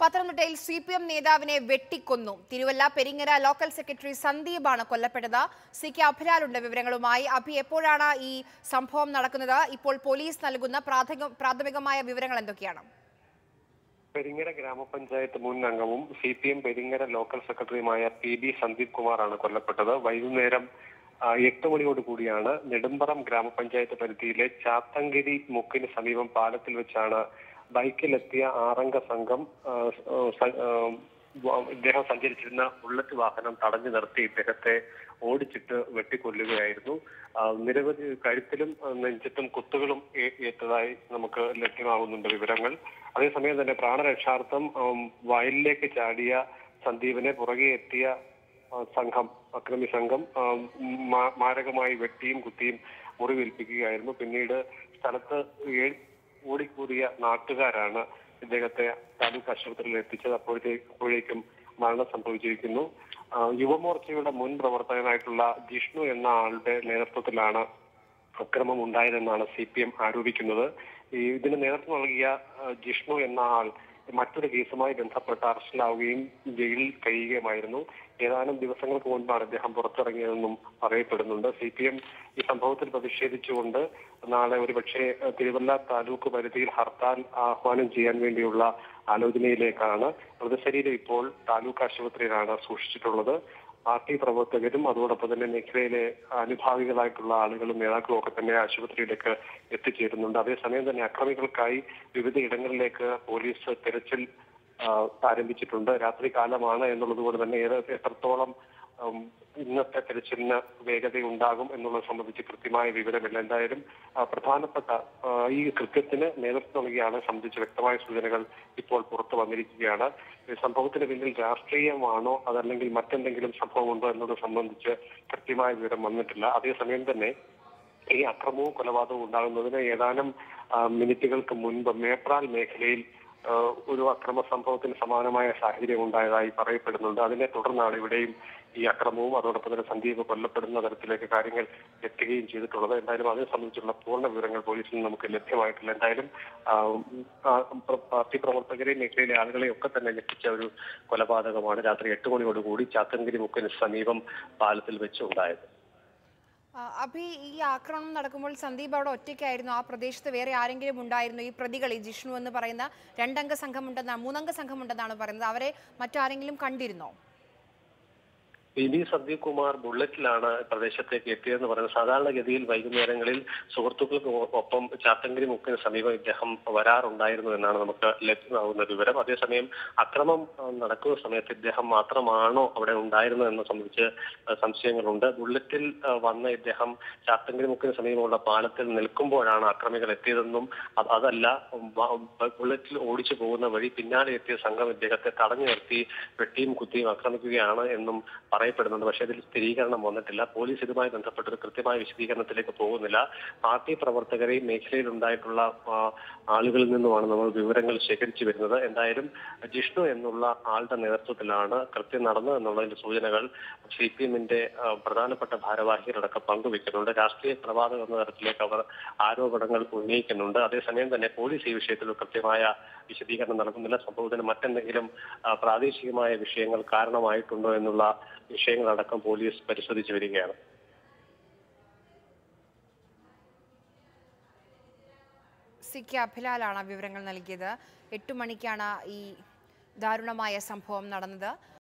പത്തനംതിട്ടയിൽ C P M നേതാവിനെ വെട്ടിക്കൊന്നു തിരുവല്ല പെരിങ്ങര ലോക്കൽ സെക്രട്ടറി സന്ദീപാണ് കൊല്ലപ്പെട്ടത് സി കെ അഭിലാലുണ്ട് വിവരങ്ങളുമായി അഭി എപ്പോഴാണ് ഈ സംഭവം നടക്കുന്നത് ഇപ്പോൾ പോലീസ് നൽകുന്ന പ്രാഥമിക പ്രാഥമികമായ വിവരങ്ങൾ എന്തൊക്കെയാണ് പെരിങ്ങര ഗ്രാമപഞ്ചായത്ത് മുൻ അംഗവും C P M Peringara local സെക്രട്ടറിയുമായ പി ബി സന്ദീപ് കുമാറാണ് കൊല്ലപ്പെട്ടത് വൈകുന്നേരം ആ, എട്ട് മണിയോട് കൂടിയാണ് നെടുമ്പറം ഗ്രാമപഞ്ചായത്ത് പരിധിയിലെ ചാത്തങ്കരി മുക്കിന് സമീപം പാലത്തിൽ വെച്ചാണ് ബൈക്കിലെത്തിയ ആറംഗ സംഘം ആ, സ- ആ, വ- ഇദ്ദേഹം സഞ്ചരിച്ചിരുന്ന ബുള്ളറ്റ് വാഹനം തടഞ്ഞു നിർത്തി ഇദ്ദേഹത്തെ ഓടിച്ചിട്ട് വെട്ടിക്കൊല്ലുകയായിരുന്നു ആ, നിരവധി കഴുത്തിലും ആ, നെഞ്ചത്തും കുത്തുകളും ഏ- ഏറ്റതായി നമുക്ക് ലഭ്യമാകുന്നുണ്ട് വിവരങ്ങൾ അതേസമയം തന്നെ പ്രാണരക്ഷാർത്ഥം ഉം, വയലിലേക്ക് ചാടിയ സന്ദീപിനെ പുറകെ എത്തിയ ആ, സംഘം അക്രമി സംഘം ആ, മാ- മാരകമായി വെട്ടിയും കുത്തിയും മുറിവേൽപ്പിക്കുകയായിരുന്നു പിന്നീട് സ്ഥലത്ത് ഏ- ഓടിക്കൂടിയ നാട്ടുകാരാണ് ഇദ്ദേഹത്തെ താലൂക്ക് ആശുപത്രിയിൽ എത്തിച്ചത് അപ്പോഴത്തേ അപ്പോഴേക്കും മരണം സംഭവിച്ചിരിക്കുന്നു ആ, യുവമോർച്ചയുടെ മുൻ പ്രവർത്തകനായിട്ടുള്ള ജിഷ്ണു എന്ന ആളുടെ നേതൃത്വത്തിലാണ് അക്രമം ഉണ്ടായതെന്നാണ് സി പി എം ആരോപിക്കുന്നത് ഈ ഇതിന് നേതൃത്വം നൽകിയ ആ, ജിഷ്ണു എന്ന ആൾ മറ്റൊരു കേസുമായി ബന്ധപ്പെട്ട് അറസ്റ്റിലാവുകയും ജയിലിൽ കഴിയുകയുമായിരുന്നു ഏതാനും ദിവസങ്ങൾക്ക് മുൻപാണ് അദ്ദേഹം പുറത്തിറങ്ങിയതെന്നും പറയപ്പെടുന്നുണ്ട് സി പി എം ഈ സംഭവത്തിൽ പ്രതിഷേധിച്ചുകൊണ്ട് നാളെ ഒരുപക്ഷെ ആ, തിരുവല്ല താലൂക്ക് പരിധിയിൽ ഹർത്താൽ ആഹ്വാനം ചെയ്യാൻ വേണ്ടിയുള്ള ആലോചനയിലേക്കാണ് മൃതശരീരം ഇപ്പോൾ താലൂക്ക് ആശുപത്രിയിലാണ് സൂക്ഷിച്ചിട്ടുള്ളത് പാർട്ടി പ്രവർത്തകരും അതോടൊപ്പം തന്നെ മേഖലയിലെ അനുഭാവികളായിട്ടുള്ള ആളുകളും നേതാക്കളും ഒക്കെ തന്നെ ആശുപത്രിയിലേക്ക് എത്തിച്ചേരുന്നുണ്ട് അതേസമയം തന്നെ അക്രമികൾക്കായി വിവിധ ഇടങ്ങളിലേക്ക് പോലീസ് തെരച്ചിൽ ആ, ആരംഭിച്ചിട്ടുണ്ട് രാത്രി കാലമാണ് എന്നുള്ളത് കൊണ്ട് തന്നെ ഏത് എത്രത്തോളം ഉം, ഇന്നത്തെ തെരച്ചിലിന് വേഗതയുണ്ടാകും എന്നുള്ളത് സംബന്ധിച്ച് കൃത്യമായ വിവരമില്ല എന്തായാലും ആ, പ്രധാനപ്പെട്ട ആ, ഈ കൃത്യത്തിന് നേതൃത്വം നൽകിയാണ് സംബന്ധിച്ച് വ്യക്തമായ സൂചനകൾ ഇപ്പോൾ പുറത്തു വന്നിരിക്കുകയാണ് ഈ സംഭവത്തിന് പിന്നിൽ രാഷ്ട്രീയമാണോ അതല്ലെങ്കിൽ മറ്റെന്തെങ്കിലും സംഭവമുണ്ടോ എന്നത് സംബന്ധിച്ച് കൃത്യമായ വിവരം വന്നിട്ടില്ല അതേസമയം തന്നെ ഈ അക്രമവും കൊലപാതകവും ഉണ്ടാകുന്നതിന് ഏതാനും ആ, മിനിറ്റുകൾക്ക് മുൻപ് മേപ്രാൽ മേഖലയിൽ ആ, ഒരു അക്രമ സംഭവത്തിന് സമാനമായ സാഹചര്യം ഉണ്ടായതായി പറയപ്പെടുന്നുണ്ട് അതിനെ തുടർന്നാണ് ഇവിടെയും ഈ അക്രമവും അതോടൊപ്പം തന്നെ സന്ദീപ് കൊല്ലപ്പെടുന്ന തരത്തിലേക്ക് കാര്യങ്ങൾ എത്തുകയും ചെയ്തിട്ടുള്ളത് എന്തായാലും അതിനെ സംബന്ധിച്ചുള്ള പൂർണ്ണ വിവരങ്ങൾ പോലീസിൽ നമുക്ക് ലഭ്യമായിട്ടില്ല എന്തായാലും ആ, ആ, പ്ര- പാർട്ടി പ്രവർത്തകരെയും മേഖലയിലെ ആളുകളെയും ഒക്കെ തന്നെ ഞെട്ടിച്ച ഒരു കൊലപാതകമാണ് രാത്രി എട്ട് മണിയോടുകൂടി ചാത്തങ്കരി മുക്കിന് സമീപം പാലത്തിൽ വെച്ച് ഉണ്ടായത് ആ, അഭി ഈ ആക്രമണം നടക്കുമ്പോൾ സന്ദീപ് അവിടെ ഒറ്റയ്ക്കായിരുന്നു ആ പ്രദേശത്ത് വേറെ ആരെങ്കിലും ഉണ്ടായിരുന്നു ഈ പ്രതികൾ ഈ ജിഷ്ണു എന്ന് പറയുന്ന രണ്ടംഗ സംഘമുണ്ടെന്നാണ് മൂന്നംഗ സംഘമുണ്ടെന്നാണ് പറയുന്നത് അവരെ മറ്റാരെങ്കിലും കണ്ടിരുന്നോ പി ബി സന്ദീപ് കുമാർ ബുള്ളറ്റിലാണ് പ്രദേശത്തേക്ക് എത്തിയതെന്ന് പറയുന്നത് സാധാരണഗതിയിൽ വൈകുന്നേരങ്ങളിൽ സുഹൃത്തുക്കൾക്ക് ഒ- ഒപ്പം ചാത്തങ്കരി മുക്കിന് സമീപം ഇദ്ദേഹം വരാറുണ്ടായിരുന്നു എന്നാണ് നമുക്ക് ലഭ്യമാകുന്ന വിവരം അതേസമയം അക്രമം ആ, നടക്കുന്ന സമയത്ത് ഇദ്ദേഹം മാത്രമാണോ അവിടെ ഉണ്ടായിരുന്നത് എന്നെ സംബന്ധിച്ച് ആ, സംശയങ്ങളുണ്ട് ബുള്ളറ്റിൽ ആ, വന്ന ഇദ്ദേഹം ചാത്തങ്കരി മുക്കിന് സമീപമുള്ള പാലത്തിൽ നിൽക്കുമ്പോഴാണ് അക്രമികൾ എത്തിയതെന്നും അത് അതല്ല വ- ബുള്ളറ്റിൽ ഓടിച്ചു പോകുന്ന വഴി പിന്നാലെ എത്തിയ സംഘം ഇദ്ദേഹത്തെ തടഞ്ഞു നിർത്തി വെട്ടിയും കുത്തിയും ആക്രമിക്കുകയാണ് എന്നും പറയപ്പെടുന്നുണ്ട് പക്ഷേ ഇതിൽ സ്ഥിരീകരണം വന്നിട്ടില്ല പോലീസ് ഇതുമായി ബന്ധപ്പെട്ട ഒരു കൃത്യമായ വിശദീകരണത്തിലേക്ക് പോകുന്നില്ല പാർട്ടി പ്രവർത്തകരെയും മേഖലയിൽ ഉണ്ടായിട്ടുള്ള ആ, ആളുകളിൽ നിന്നുമാണ് നമ്മൾ വിവരങ്ങൾ ശേഖരിച്ചു വരുന്നത് എന്തായാലും ജിഷ്ണു എന്നുള്ള ആളുടെ നേതൃത്വത്തിലാണ് കൃത്യം നടന്നത് എന്നുള്ളതിന്റെ സൂചനകൾ സി പി എമ്മിന്റെ പ്രധാനപ്പെട്ട ഭാരവാഹികളടക്കം പങ്കുവെക്കുന്നുണ്ട് രാഷ്ട്രീയ കൊലപാതകം എന്ന തരത്തിലേക്ക് അവർ ആരോപണങ്ങൾ ഉന്നയിക്കുന്നുണ്ട് അതേസമയം തന്നെ പോലീസ് ഈ വിഷയത്തിൽ ഒരു കൃത്യമായ വിശദീകരണം നൽകുന്നില്ല സംഭവത്തിന് മറ്റെന്തെങ്കിലും ആ, പ്രാദേശികമായ വിഷയങ്ങൾ കാരണമായിട്ടുണ്ടോ എന്നുള്ള വിഷയങ്ങളടക്കം പോലീസ് പരിശോധിച്ചു വരികയാണ് സി കെ അഭിലാലാണ് വിവരങ്ങൾ നൽകിയത് എട്ടു മണിക്കാണ് ഈ ദാരുണമായ സംഭവം നടന്നത്